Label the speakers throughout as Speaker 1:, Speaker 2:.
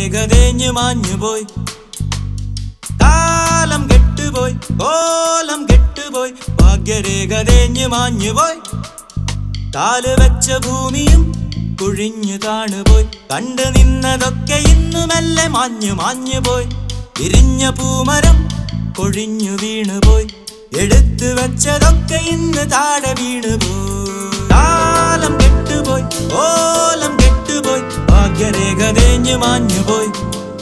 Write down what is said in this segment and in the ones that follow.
Speaker 1: ഭാഗ്യരേഖ തേഞ്ഞു മാഞ്ഞുപോയി കാലം കെട്ടുപോയി കോലം കെട്ടുപോയി ഭാഗ്യരേഖ തേഞ്ഞു മാഞ്ഞുപോയി കാല് വെച്ച ഭൂമിയും കുഴിഞ്ഞു താണുപോയി കണ്ടു നിന്നതൊക്കെ ഇന്നു മെല്ലെ മാഞ്ഞു മാഞ്ഞുപോയി വിരിഞ്ഞ പൂമരം കൊഴിഞ്ഞു വീണുപോയി എടുത്തു വെച്ചതൊക്കെ ഇന്ന് താഴെ വീണുപോയി കാലം കെട്ടുപോയി ഓലം കെട്ടുപോയി ഭാഗ്യരേഖ തേഞ്ഞു മാഞ്ഞുപോയി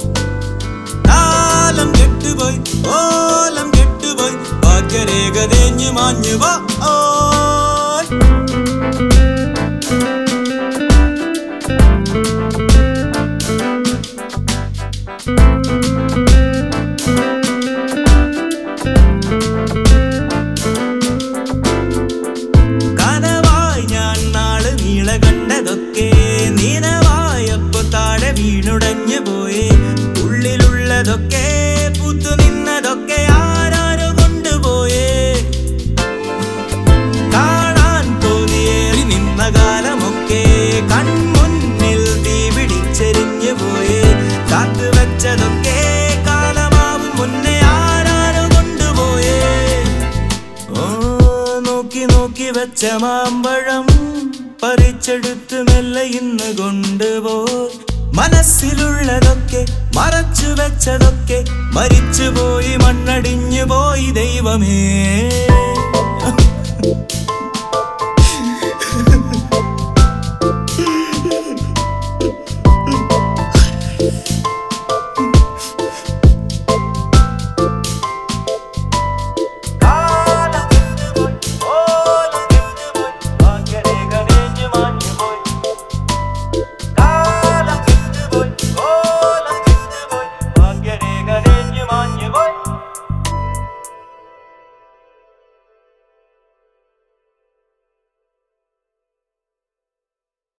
Speaker 1: കാലം കെട്ടുപോയി ഓലം കെട്ടുപോയി ഭാഗ്യരേഖ തേഞ്ഞു മാഞ്ഞുപോ ഓ കനവായി ഞാൻ നാള് നീള കണ്ടതൊക്കെ നീനവായപ്പോ താഴെ വീണുടഞ്ഞു പോയി ഉള്ളിലുള്ളതൊക്കെ പുത്തു നിന്നതൊക്കെ ആരാരോ കൊണ്ടുപോയേ കാണാൻ തോന്നിയേറി നിന്ന കാലമൊക്കെ കൺമുന്നിൽ തീ പിടിച്ചെരിഞ്ഞു പോയി കാത്തു വെച്ചതൊക്കെ കാലമാവും മുന്നേ ആരാരോ കൊണ്ടുപോയേ ഓ നോക്കി നോക്കി വെച്ച മാമ്പഴം പറിച്ചെടുത്ത് മെല്ലെ ഇന്ന് കൊണ്ടുപോയി മനസ്സിലുള്ളതൊക്കെ മറച്ചു വെച്ചതൊക്കെ മരിച്ചുപോയി മണ്ണടിഞ്ഞു പോയി ദൈവമേ